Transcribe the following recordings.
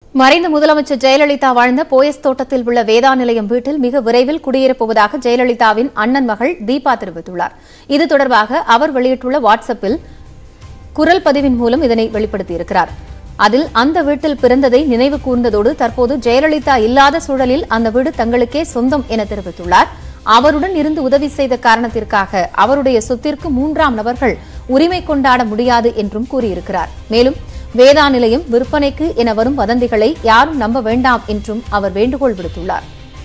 மறைந்த முதலமைச்சர் ஜெயலலிதா வாழ்ந்த போயஸ் தோட்டத்தில் உள்ள வேதா நிலையம் வீட்டில் மிக விரைவில் குடியேறப்போவதாக ஜெயலலிதாவின் அண்ணன் மகள் தீபா தெரிவித்துள்ளார் இது தொடர்பாக அவர் வெளியிட்டுள்ள வாட்ஸ்அப்பில் குரல் பதிவின் மூலம் இதனை வெளிப்படுத்தியிருக்கிறார் அதில் அந்த வீட்டில் பிறந்ததை நினைவு கூர்ந்ததோடு தற்போது ஜெயலலிதா இல்லாத சூழலில் அந்த வீடு தங்களுக்கே சொந்தம் என தெரிவித்துள்ளார் அவருடன் இருந்து உதவி செய்த காரணத்திற்காக அவருடைய சொத்திற்கு மூன்றாம் நபர்கள் உரிமை கொண்டாட முடியாது என்றும் கூறியிருக்கிறார் மேலும் வேதா நிலையம் விற்பனைக்கு என வரும் வதந்திகளை யாரும் நம்ப வேண்டாம் என்றும் அவர் வேண்டுகோள் விடுத்துள்ளார்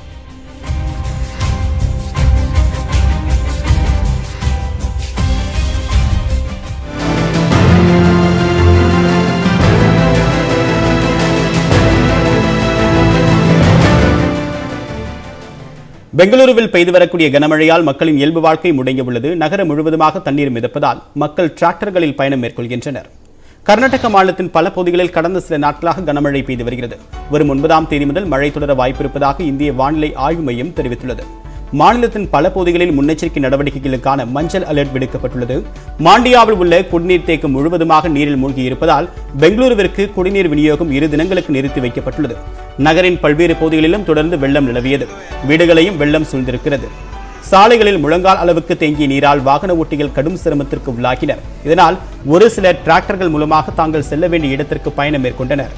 பெங்களூருவில் பெய்து வரக்கூடிய கனமழையால் மக்களின் இயல்பு வாழ்க்கை முடங்கியுள்ளது நகரம் முழுவதுமாக தண்ணீர் மிதப்பதால் மக்கள் டிராக்டர்களில் பயணம் மேற்கொள்கின்றனர் கர்நாடக மாநிலத்தின் பல பகுதிகளில் கடந்த சில நாட்களாக கனமழை பெய்து வருகிறது வரும் ஒன்பதாம் தேதி முதல் மழை தொடர வாய்ப்பிருப்பதாக இந்திய வானிலை ஆய்வு மையம் தெரிவித்துள்ளது மாநிலத்தின் பல பகுதிகளில் முன்னெச்சரிக்கை நடவடிக்கைகளுக்கான மஞ்சள் அலர்ட் விடுக்கப்பட்டுள்ளது மாண்டியாவில் உள்ள குடிநீர் தேக்கம் முழுவதுமாக நீரில் மூழ்கியிருப்பதால் பெங்களூருவிற்கு குடிநீர் விநியோகம் இரு தினங்களுக்கு நிறுத்தி வைக்கப்பட்டுள்ளது நகரின் பல்வேறு பகுதிகளிலும் தொடர்ந்து வெள்ளம் நிலவியது வீடுகளையும் வெள்ளம் சூழ்ந்திருக்கிறது சாலைகளில் முழங்கால் அளவுக்கு தேங்கிய நீரால் வாகன ஓட்டிகள் கடும் சிரமத்திற்கு உள்ளாகினர் இதனால் ஒரு சிலர் டிராக்டர்கள் மூலமாக தாங்கள் செல்ல வேண்டிய இடத்திற்கு பயணம் மேற்கொண்டனர்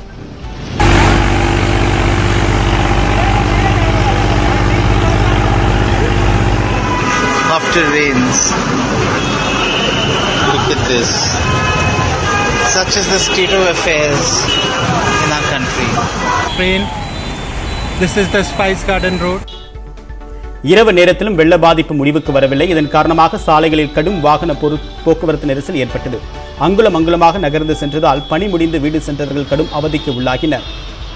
after rains. Look at this. Such is the state of affairs in our country. train. This is the Spice Garden Road. இரவு நேரத்திலும் வெள்ள பாதிப்பு முடிவுக்கு வரவில்லை இதன் காரணமாக சாலைகளில் கடும் வாகன பொரு போக்குவரத்து நெரிசல் ஏற்பட்டது அங்குலம் அங்குலமாக நகர்ந்து சென்றதால் பணி முடிந்து வீடு சென்றவர்கள் கடும் அவதிக்கு உள்ளாகினர்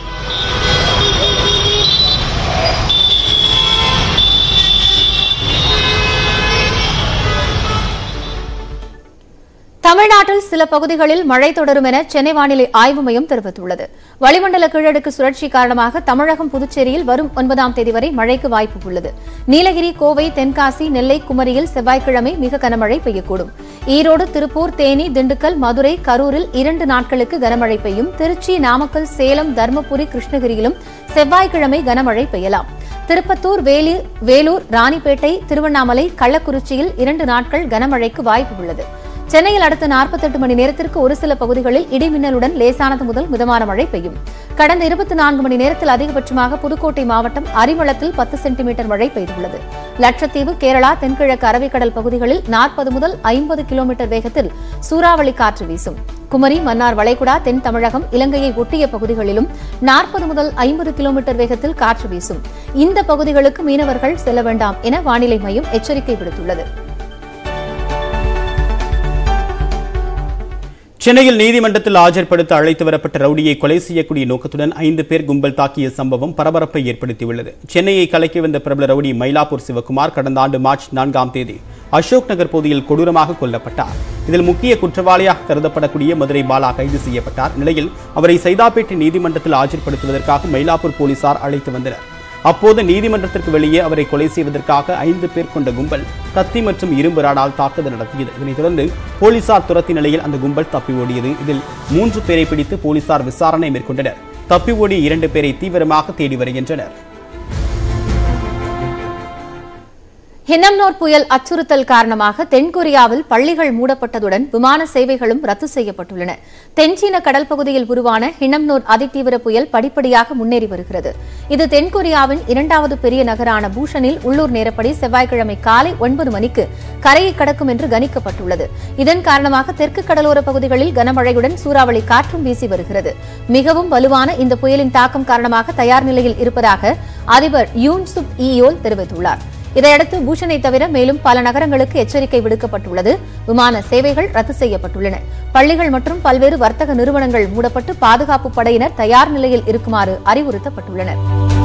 தமிழ்நாட்டில் சில பகுதிகளில் மழை தொடரும் என சென்னை வானிலை ஆய்வு மையம் தெரிவித்துள்ளது வளிமண்டல கீழடுக்கு சுழற்சி காரணமாக தமிழகம் புதுச்சேரியில் வரும் ஒன்பதாம் தேதி வரை மழைக்கு வாய்ப்பு உள்ளது நீலகிரி கோவை தென்காசி நெல்லை குமரியில் செவ்வாய்க்கிழமை மிக கனமழை பெய்யக்கூடும் ஈரோடு திருப்பூர் தேனி திண்டுக்கல் மதுரை கரூரில் இரண்டு நாட்களுக்கு கனமழை பெய்யும் திருச்சி நாமக்கல் சேலம் தருமபுரி கிருஷ்ணகிரியிலும் செவ்வாய்க்கிழமை கனமழை பெய்யலாம் திருப்பத்தூர் வேலி வேலூர் ராணிப்பேட்டை திருவண்ணாமலை கள்ளக்குறிச்சியில் இரண்டு நாட்கள் கனமழைக்கு வாய்ப்பு உள்ளது சென்னையில் அடுத்த 48 மணி நேரத்திற்கு ஒரு சில பகுதிகளில் இடிமின்னலுடன் லேசானது முதல் மிதமான மழை பெய்யும் கடந்த இருபத்தி நான்கு மணி நேரத்தில் அதிகபட்சமாக புதுக்கோட்டை மாவட்டம் அரிமளத்தில் பத்து சென்டிமீட்டர் மழை பெய்துள்ளது லட்சத்தீவு கேரளா தென்கிழக்கு அரபிக்கடல் பகுதிகளில் நாற்பது முதல் ஐம்பது கிலோமீட்டர் வேகத்தில் சூறாவளி காற்று வீசும் குமரி மன்னார் வளைகுடா தென் தமிழகம் இலங்கையை ஒட்டிய பகுதிகளிலும் நாற்பது முதல் ஐம்பது கிலோமீட்டர் வேகத்தில் காற்று வீசும் இந்த பகுதிகளுக்கு மீனவர்கள் செல்ல வேண்டாம் என வானிலை மையம் எச்சரிக்கை விடுத்துள்ளது சென்னையில் நீதிமன்றத்தில் ஆஜர்படுத்த அழைத்து வரப்பட்ட ரவுடியை கொலை செய்யக்கூடிய நோக்கத்துடன் ஐந்து பேர் கும்பல் தாக்கிய சம்பவம் பரபரப்பை ஏற்படுத்தியுள்ளது சென்னையை கலக்கி வந்த பிரபல ரவுடி மயிலாப்பூர் சிவகுமார் கடந்த ஆண்டு மார்ச் நான்காம் தேதி அசோக் நகர் பகுதியில் கொடூரமாக கொல்லப்பட்டார் இதில் முக்கிய குற்றவாளியாக கருதப்படக்கூடிய மதுரை பாலா கைது செய்யப்பட்டார் நிலையில் அவரை சைதாப்பேட்டை நீதிமன்றத்தில் ஆஜர்படுத்துவதற்காக மயிலாப்பூர் போலீசார் அழைத்து வந்தனர் அப்போது நீதிமன்றத்திற்கு வெளியே அவரை கொலை செய்வதற்காக ஐந்து பேர் கொண்ட கும்பல் கத்தி மற்றும் இரும்பு ராடால் தாக்குதல் நடத்தியது இதனைத் தொடர்ந்து போலீசார் துரத்திய நிலையில் அந்த கும்பல் தப்பி ஓடியது இதில் மூன்று பேரை பிடித்து போலீசார் விசாரணை மேற்கொண்டனர் தப்பி ஓடிய இரண்டு பேரை தீவிரமாக தேடி வருகின்றனர் ஹின்னம்னோர் புயல் அச்சுறுத்தல் காரணமாக தென்கொரியாவில் பள்ளிகள் மூடப்பட்டதுடன் விமான சேவைகளும் ரத்து செய்யப்பட்டுள்ளன தென்சீன கடல் பகுதியில் உருவான ஹின்னம்னோர் அதிதீவிர புயல் படிப்படியாக முன்னேறி வருகிறது இது தென்கொரியாவின் இரண்டாவது பெரிய நகரான பூஷனில் உள்ளூர் நேரப்படி செவ்வாய்க்கிழமை காலை ஒன்பது மணிக்கு கரையை கடக்கும் என்று கணிக்கப்பட்டுள்ளது இதன் காரணமாக தெற்கு கடலோர பகுதிகளில் கனமழையுடன் சூறாவளி காற்றும் வீசி வருகிறது மிகவும் வலுவான இந்த புயலின் தாக்கம் காரணமாக தயார் நிலையில் இருப்பதாக அதிபர் யூன் சுப் இயோல் தெரிவித்துள்ளார் இதையடுத்து பூஷனை தவிர மேலும் பல நகரங்களுக்கு எச்சரிக்கை விடுக்கப்பட்டுள்ளது விமான சேவைகள் ரத்து செய்யப்பட்டுள்ளன பள்ளிகள் மற்றும் பல்வேறு வர்த்தக நிறுவனங்கள் மூடப்பட்டு பாதுகாப்பு படையினர் தயார் நிலையில் இருக்குமாறு அறிவுறுத்தப்பட்டுள்ளனர்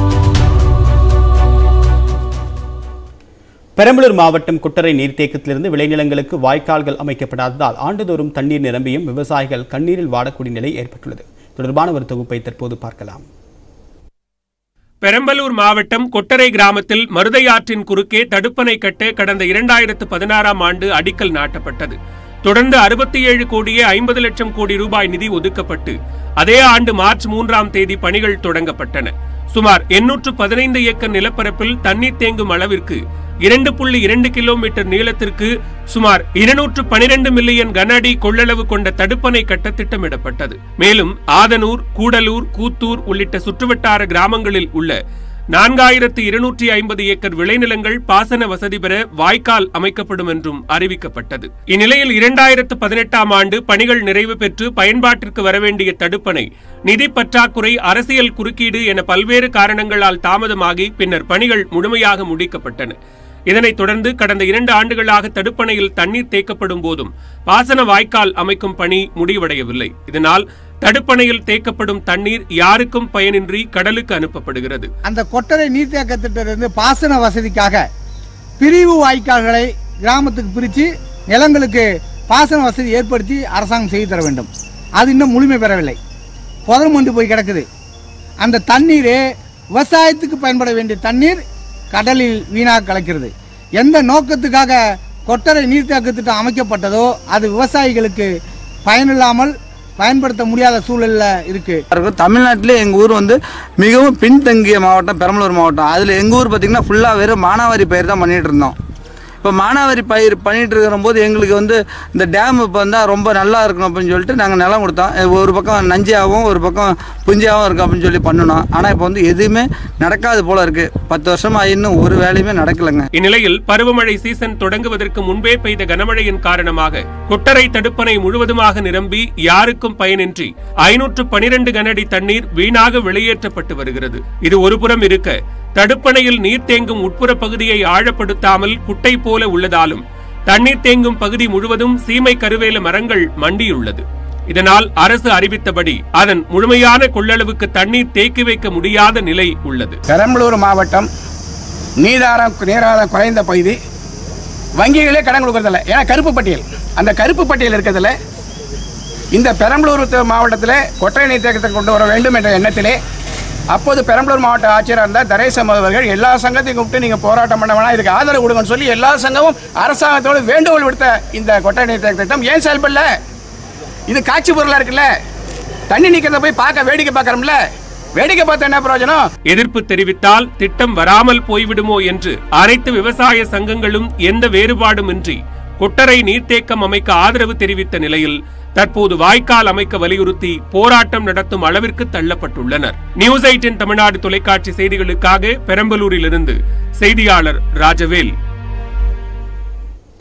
பெரம்பலூர் மாவட்டம் குட்டரை நீர்த்தேக்கத்திலிருந்து விளைநிலங்களுக்கு வாய்க்கால்கள் அமைக்கப்படாததால் ஆண்டுதோறும் தண்ணீர் நிரம்பியும் விவசாயிகள் கண்ணீரில் வாடக்கூடிய நிலை ஏற்பட்டுள்ளது தொடர்பான ஒரு தொகுப்பை தற்போது பார்க்கலாம் பெரம்பலூர் மாவட்டம் கொட்டரை கிராமத்தில் மருதையாற்றின் குறுக்கே தடுப்பணை கட்ட கடந்த இரண்டாயிரத்து பதினாறாம் ஆண்டு அடிக்கல் நாட்டப்பட்டது தொடர்ந்து அறுபத்தி ஏழு கோடியே ஐம்பது லட்சம் கோடி ரூபாய் நிதி ஒதுக்கப்பட்டு அதே ஆண்டு மார்ச் மூன்றாம் தேதி பணிகள் தொடங்கப்பட்டன சுமார் எண்ணூற்று பதினைந்து ஏக்கர் நிலப்பரப்பில் தண்ணீர் தேங்கும் அளவிற்கு இரண்டு புள்ளி இரண்டு கிலோமீட்டர் நீளத்திற்கு சுமார் இருநூற்று பனிரெண்டு மில்லியன் கன அடி கொள்ளளவு கொண்ட தடுப்பணை கட்ட திட்டமிடப்பட்டது மேலும் ஆதனூர் கூடலூர் கூத்தூர் உள்ளிட்ட சுற்றுவட்டார கிராமங்களில் உள்ள நான்காயிரத்து இருநூற்றி ஐம்பது ஏக்கர் விளைநிலங்கள் பாசன வசதி பெற வாய்க்கால் அமைக்கப்படும் என்றும் அறிவிக்கப்பட்டது இந்நிலையில் இரண்டாயிரத்து பதினெட்டாம் ஆண்டு பணிகள் நிறைவு பெற்று பயன்பாட்டிற்கு வரவேண்டிய தடுப்பணை நிதி பற்றாக்குறை அரசியல் குறுக்கீடு என பல்வேறு காரணங்களால் தாமதமாகி பின்னர் பணிகள் முழுமையாக முடிக்கப்பட்டன இதனைத் தொடர்ந்து கடந்த இரண்டு ஆண்டுகளாக தடுப்பணையில் தண்ணீர் தேக்கப்படும் போதும் பாசன வாய்க்கால் அமைக்கும் பணி முடிவடையவில்லை இதனால் தடுப்பணையில் தேக்கப்படும் தண்ணீர் யாருக்கும் பயனின்றி கடலுக்கு அனுப்பப்படுகிறது அந்த கொட்டரை நீர்த்தேக்க திட்டத்திலிருந்து பாசன வசதிக்காக பிரிவு வாய்க்கால்களை கிராமத்துக்கு பிரித்து நிலங்களுக்கு பாசன வசதி ஏற்படுத்தி அரசாங்கம் செய்து தர வேண்டும் அது இன்னும் முழுமை பெறவில்லை புதர் மண்டு போய் கிடக்குது அந்த தண்ணீர் விவசாயத்துக்கு பயன்பட வேண்டிய தண்ணீர் கடலில் வீணாக கலக்கிறது எந்த நோக்கத்துக்காக கொட்டரை நீர்த்தேக்க திட்டம் அமைக்கப்பட்டதோ அது விவசாயிகளுக்கு பயனில்லாமல் பயன்படுத்த முடியாத சூழலில் இருக்குது இருக்கும் தமிழ்நாட்டிலே எங்கள் ஊர் வந்து மிகவும் பின்தங்கிய மாவட்டம் பெரம்பலூர் மாவட்டம் அதில் எங்கள் ஊர் பார்த்திங்கன்னா ஃபுல்லாக வெறும் மானாவாரி பயிர் தான் பண்ணிகிட்டு இருந்தோம் இப்போ மானாவாரி பயிர் பண்ணிகிட்டு இருக்கிற போது எங்களுக்கு வந்து இந்த டேம் இப்போ வந்தால் ரொம்ப நல்லா இருக்கணும் அப்படின்னு சொல்லிட்டு நாங்கள் நிலம் கொடுத்தோம் அஹ் ஒரு பக்கம் நஞ்சியாகவும் ஒரு பக்கம் புஞ்சியாகவும் இருக்கும் அப்படின்னு சொல்லி பண்ணணும் ஆனால் இப்போ வந்து எதுவுமே நடக்காது போல இருக்குது பத்து வருஷமாக இன்னும் ஒரு வேலையுமே நடக்கலைங்க இந்நிலையில் பருவமழை சீசன் தொடங்குவதற்கு முன்பே பெய்த கனமழையின் காரணமாக கொட்டரை தடுப்பணை முழுவதுமாக நிரம்பி யாருக்கும் பயனின்றி ஐநூற்று பனிரெண்டு கனஅடி தண்ணீர் வீணாக வெளியேற்றப்பட்டு வருகிறது இது ஒருபுறம் இருக்க தடுப்பணையில் நீர் தேங்கும் உட்புற பகுதியை ஆழப்படுத்தாமல் குட்டை போல உள்ளதாலும் தண்ணீர் தேங்கும் பகுதி முழுவதும் சீமை கருவேல மரங்கள் மண்டியுள்ளது இதனால் அரசு அறிவித்தபடி அதன் முழுமையான கொள்ளளவுக்கு தண்ணீர் தேக்கி வைக்க முடியாத நிலை உள்ளது பெரம்பலூர் மாவட்டம் நீதாரம் நீராதாரம் குறைந்த பகுதி வங்கிகளே கடன் கொடுக்கறதில்ல ஏன்னா கருப்பு பட்டியல் அந்த கருப்பு பட்டியல் இருக்கிறதுல இந்த பெரம்பலூர் த- மாவட்டத்தில் கொட்டை நீர் தேக்கத்தை கொண்டு வர வேண்டும் என்ற எண்ணத்திலே அப்போது பெரம்பலூர் மாவட்ட ஆட்சியராக இருந்தால் தரேசம் அவர்கள் எல்லா சங்கத்தையும் கூப்பிட்டு நீங்கள் போராட்டம் பண்ண வேணாம் இதுக்கு ஆதரவு கொடுங்கன்னு சொல்லி எல்லா சங்கமும் அரசாங்கத்தோடு வேண்டுகோள் விடுத்த இந்த கொட்டை நீர் தேக்க திட்டம் ஏன் செயல்படல இது காட்சி பொருளாக இருக்குல்ல தண்ணி நிற்கிறத போய் பார்க்க வேடிக்கை பார்க்குறோம்ல வேடிக்கை பார்த்து என்ன பிரயோஜனம் எதிர்ப்பு தெரிவித்தால் திட்டம் வராமல் போய்விடுமோ என்று அனைத்து விவசாய சங்கங்களும் எந்த வேறுபாடுமின்றி கொட்டரை நீர்த்தேக்கம் அமைக்க ஆதரவு தெரிவித்த நிலையில் தற்போது வாய்க்கால் அமைக்க வலியுறுத்தி போராட்டம் நடத்தும் அளவிற்கு தள்ளப்பட்டுள்ளனர் நியூஸ் எயிட்டின் தமிழ்நாடு தொலைக்காட்சி செய்திகளுக்காக பெரம்பலூரிலிருந்து செய்தியாளர் ராஜவேல்